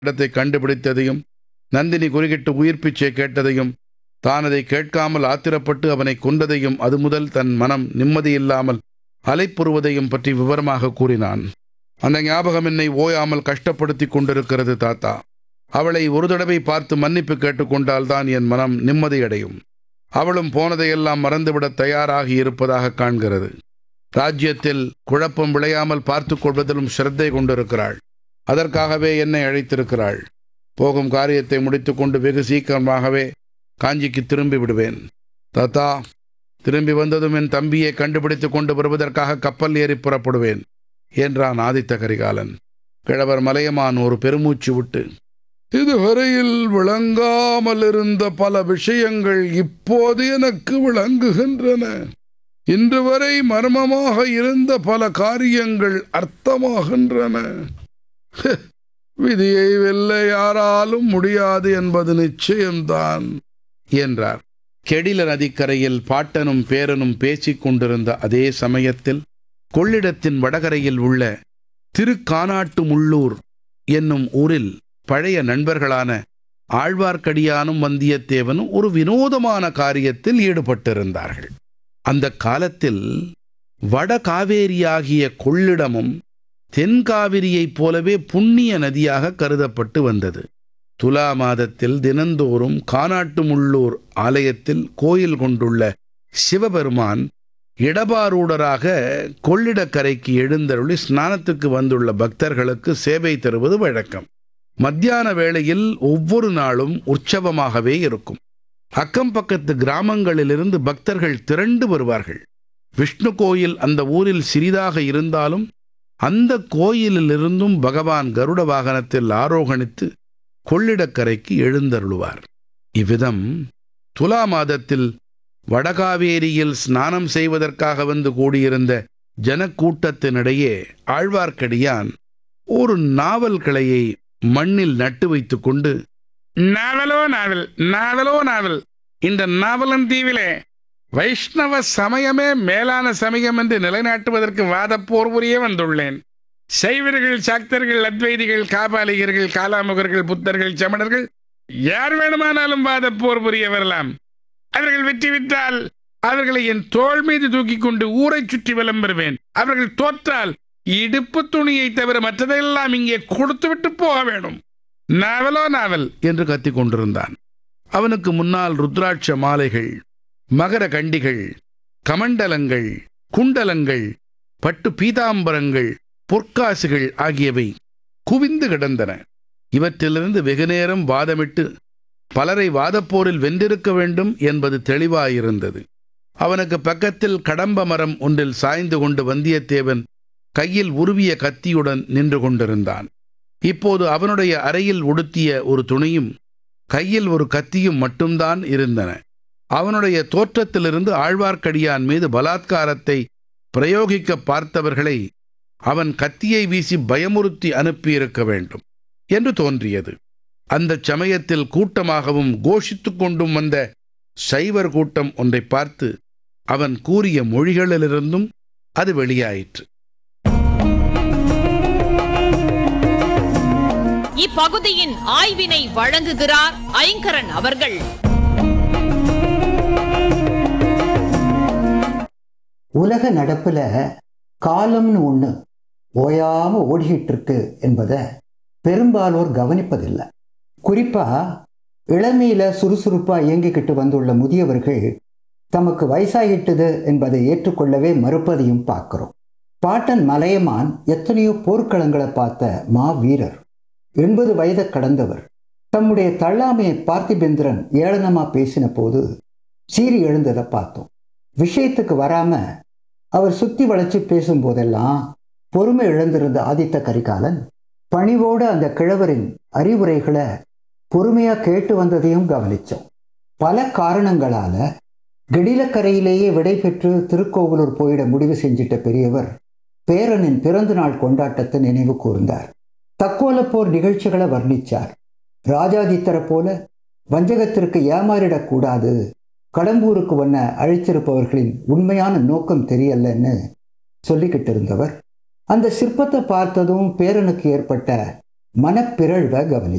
இடத்தை கண்டுபிடித்ததையும் நந்தினி குறுக்கிட்டு உயிர் பிச்சை கேட்டதையும் தான் அதை கேட்காமல் ஆத்திரப்பட்டு அவனை கொன்றதையும் அது முதல் தன் மனம் நிம்மதியில்லாமல் அலைப்புறுவதையும் பற்றி விவரமாக கூறினான் அந்த ஞாபகம் என்னை ஓயாமல் கஷ்டப்படுத்தி கொண்டிருக்கிறது தாத்தா அவளை ஒரு தடவை பார்த்து மன்னிப்பு கேட்டுக்கொண்டால் தான் என் மனம் நிம்மதியடையும் அவளும் போனதையெல்லாம் மறந்துவிடத் தயாராகி இருப்பதாக காண்கிறது ராஜ்யத்தில் குழப்பம் விளையாமல் பார்த்து கொள்வதிலும் சிரத்தை கொண்டிருக்கிறாள் அதற்காகவே என்னை அழைத்திருக்கிறாள் போகும் காரியத்தை முடித்துக்கொண்டு வெகு சீக்கிரமாகவே காஞ்சிக்கு திரும்பி விடுவேன் தாத்தா திரும்பி வந்ததும் என் தம்பியை கண்டுபிடித்து கொண்டு வருவதற்காக கப்பல் ஏறி புறப்படுவேன் என்றான் ஆதித்த கரிகாலன் கிழவர் மலையமான் ஒரு பெருமூச்சு விட்டு இதுவரையில் விளங்காமல் இருந்த பல விஷயங்கள் இப்போது எனக்கு விளங்குகின்றன இன்று வரை மர்மமாக இருந்த பல காரியங்கள் அர்த்தமாகின்றன விதியை வெல்ல யாராலும் முடியாது என்பது நிச்சயம்தான் என்றார் கெடில நதிக்கரையில் பாட்டனும் பேரனும் பேசிக் கொண்டிருந்த அதே சமயத்தில் கொள்ளிடத்தின் வடகரையில் உள்ள திருக்கானாட்டு முள்ளூர் என்னும் ஊரில் பழைய நண்பர்களான ஆழ்வார்க்கடியானும் வந்தியத்தேவனும் ஒரு வினோதமான காரியத்தில் ஈடுபட்டிருந்தார்கள் அந்த காலத்தில் வட காவேரியாகிய கொள்ளிடமும் தென்காவிரியைப் போலவே புண்ணிய நதியாக கருதப்பட்டு வந்தது துலா மாதத்தில் தினந்தோறும் கானாட்டு முள்ளூர் ஆலயத்தில் கோயில் கொண்டுள்ள சிவபெருமான் இடபாரூடராக கொள்ளிடக்கரைக்கு எழுந்தருளி ஸ்நானத்துக்கு வந்துள்ள பக்தர்களுக்கு சேவை தருவது வழக்கம் மத்தியான வேளையில் ஒவ்வொரு நாளும் உற்சவமாகவே இருக்கும் அக்கம் பக்கத்து கிராமங்களிலிருந்து பக்தர்கள் திரண்டு வருவார்கள் விஷ்ணு கோயில் அந்த ஊரில் சிறிதாக இருந்தாலும் அந்த கோயிலிலிருந்தும் பகவான் கருட வாகனத்தில் ஆரோகணித்து கொள்ளிடக்கரைக்கு எழுந்தருளுவார் இவ்விதம் துலா மாதத்தில் வடகாவேரியில் ஸ்நானம் செய்வதற்காக வந்து கூடியிருந்த ஜனக்கூட்டத்தினிடையே ஆழ்வார்க்கடியான் ஒரு நாவல் கிளையை மண்ணில் நட்டு வைத்துக் கொண்டு நாவலோ நாவல் நாவலோ நாவல் இந்த நாவலன் தீவிலே வைஷ்ணவ சமயமே மேலான சமயம் என்று நிலைநாட்டுவதற்கு வாதப்போர் புரிய வந்துள்ளேன் சைவர்கள் சாக்தர்கள் அத்வைதிகள் காபாலிகர்கள் காலாமுகர்கள் புத்தர்கள் சமணர்கள் யார் வேணுமானாலும் வாதப்போர் புரிய வரலாம் அவர்கள் வெற்றி விட்டால் அவர்களை என் தோள் மீது தூக்கி கொண்டு ஊரை சுற்றி வலம் பெறுவேன் அவர்கள் தோற்றால் இடுப்பு துணியை தவிர மற்றதெல்லாம் இங்கே கொடுத்துவிட்டு போக வேண்டும் நாவலோ நாவல் என்று கத்திக் கொண்டிருந்தான் அவனுக்கு முன்னால் ருத்ராட்ச மாலைகள் மகர கண்டிகள் கமண்டலங்கள் குண்டலங்கள் பட்டு பீதாம்பரங்கள் பொற்காசுகள் ஆகியவை குவிந்து கிடந்தன இவற்றிலிருந்து வெகுநேரம் வாதமிட்டு பலரை வாதப்போரில் வென்றிருக்க வேண்டும் என்பது தெளிவாயிருந்தது அவனுக்கு பக்கத்தில் கடம்ப மரம் ஒன்றில் சாய்ந்து கொண்டு வந்தியத்தேவன் கையில் உருவிய கத்தியுடன் நின்று கொண்டிருந்தான் இப்போது அவனுடைய அறையில் உடுத்திய ஒரு துணியும் கையில் ஒரு கத்தியும் மட்டும்தான் இருந்தன அவனுடைய தோற்றத்திலிருந்து ஆழ்வார்க்கடியான் மீது பலாத்காரத்தை பிரயோகிக்க பார்த்தவர்களை அவன் கத்தியை வீசி பயமுறுத்தி அனுப்பியிருக்க வேண்டும் என்று தோன்றியது அந்த சமயத்தில் கூட்டமாகவும் கோஷித்துக் கொண்டும் வந்த சைவர் கூட்டம் ஒன்றை பார்த்து அவன் கூறிய மொழிகளிலிருந்தும் அது வெளியாயிற்று இப்பகுதியின் ஆய்வினை வழங்குகிறார் ஐங்கரன் அவர்கள் உலக நடப்புல காலம்னு ஒன்று ஓயாம ஓடிக்கிட்டு இருக்கு என்பதை பெரும்பாலோர் கவனிப்பதில்லை குறிப்பா இளமையில சுறுசுறுப்பா இயங்கிக்கிட்டு வந்துள்ள முதியவர்கள் தமக்கு வயசாகிட்டது என்பதை ஏற்றுக்கொள்ளவே மறுப்பதையும் பார்க்கிறோம் பாட்டன் மலையமான் எத்தனையோ போர்க்களங்களை பார்த்த மா வீரர் எண்பது வயதை கடந்தவர் தம்முடைய தள்ளாமையை பார்த்திபேந்திரன் ஏளனமா பேசின போது சீறி எழுந்ததை பார்த்தோம் விஷயத்துக்கு வராம அவர் சுத்தி வளைச்சு பேசும்போதெல்லாம் பொறுமை இழந்திருந்த ஆதித்த கரிகாலன் பணிவோடு அந்த கிழவரின் அறிவுரைகளை பொறுமையா கேட்டு வந்ததையும் கவனிச்சோம் பல காரணங்களால கெடிலக்கரையிலேயே விடை பெற்று திருக்கோவலூர் போயிட முடிவு செஞ்சிட்ட பெரியவர் பேரனின் பிறந்த நாள் கொண்டாட்டத்தை நினைவு கூர்ந்தார் தக்கோல போர் நிகழ்ச்சிகளை வர்ணிச்சார் ராஜாதித்தரை போல வஞ்சகத்திற்கு ஏமாறிடக்கூடாது கடம்பூருக்கு வண்ண அழைச்சிருப்பவர்களின் உண்மையான நோக்கம் தெரியலன்னு சொல்லிக்கிட்டு இருந்தவர் அந்த சிற்பத்தை பார்த்ததும் பேரனுக்கு ஏற்பட்ட மனப்பிறழ்வை கவனித்தார்